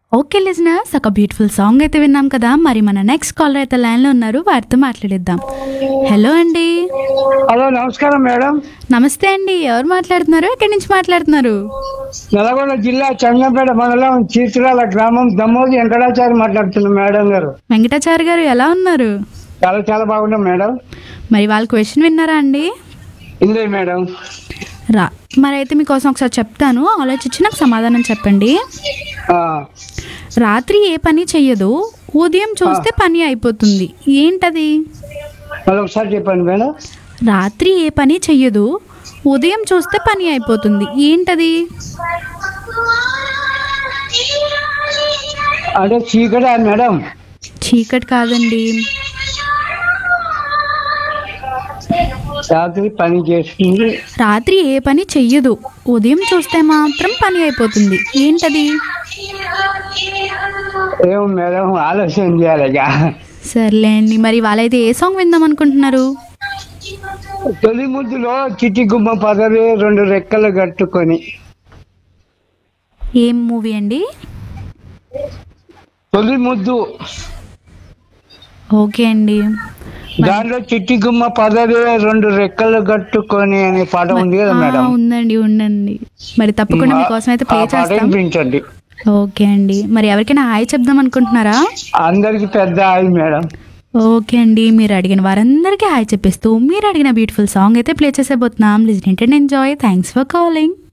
okay listeners ఒక beautiful song అయితే విన్నాం కదా మరి మన నెక్స్ట్ కాలర్ అయితే లైన్లో ఉన్నారు వారితో మాట్లాడిద్దాం హలో అండి హలో నమస్కారం మేడం నమస్తే అండి ఎవరు మాట్లాడుతున్నారు ఎక్కడి నుంచి మాట్లాడుతున్నారు నల్గొండ జిల్లా చంగంపేట మండలం చీర్చురాల గ్రామం దమ్మోజి వెంకటాచారి మాట్లాడుతున్నాం మేడం గారు వెంకటాచారి గారు ఎలా ఉన్నారు చాలా చాలా బాగున్నాం మేడం మరి వాళ్ళ క్వశ్చన్ విన్నారా అండి ఇందే మేడం రా మరి అయితే మీకోసం ఒకసారి చెప్తాను ఆలోచించి నాకు సమాధానం చెప్పండి ఆ, రాత్రి ఏ పని చెయ్యదు ఉదయం చూస్తే పని అయిపోతుంది ఏంటది మళ్ళీ ఒకసారి చెప్పండి మేడం రాత్రి ఏ పని చెయ్యదు ఉదయం చూస్తే పని అయిపోతుంది ఏంటది అంటే చీకటి మేడం చీకటి కాదండి రాత్రి పని చేస్తుంది రాత్రి ఏ పని చెయ్యదు ఉదయం చూస్తే మాత్రం పని అయిపోతుంది ఏంటది ఏమో మేడం ఆలోచన చేయాలి ఇక సర్లే అండి మరి వాళ్ళైతే ఏ సాంగ్ విందాం అనుకుంటున్నారు తొలి ముద్దులో చిట్టి గుమ్మ పదవి రెండు రెక్కలు కట్టుకొని ఏం మూవీ అండి తొలి ముద్దు ఓకే అండి దాంట్లో చిట్టి గుమ్మ పదవి రెండు రెక్కలు కట్టుకొని అనే పాట ఉంది కదా ఆ, మేడం ఉందండి ఉండండి మరి తప్పకుండా మీకోసం అయితే ప్లే ఆ పాట చేస్తాం వినిపించండి ఓకే అండి మరి ఎవరికైనా హాయ్ చెప్దాం అనుకుంటున్నారా అందరికి పెద్ద ఆయి మేడం ఓకే అండి మీరు అడిగిన వారందరికీ హాయ్ చెప్పిస్తూ మీరు అడిగిన బ్యూటిఫుల్ సాంగ్ అయితే ప్లే చేసేబోతున్నాం listen enjoy thanks for calling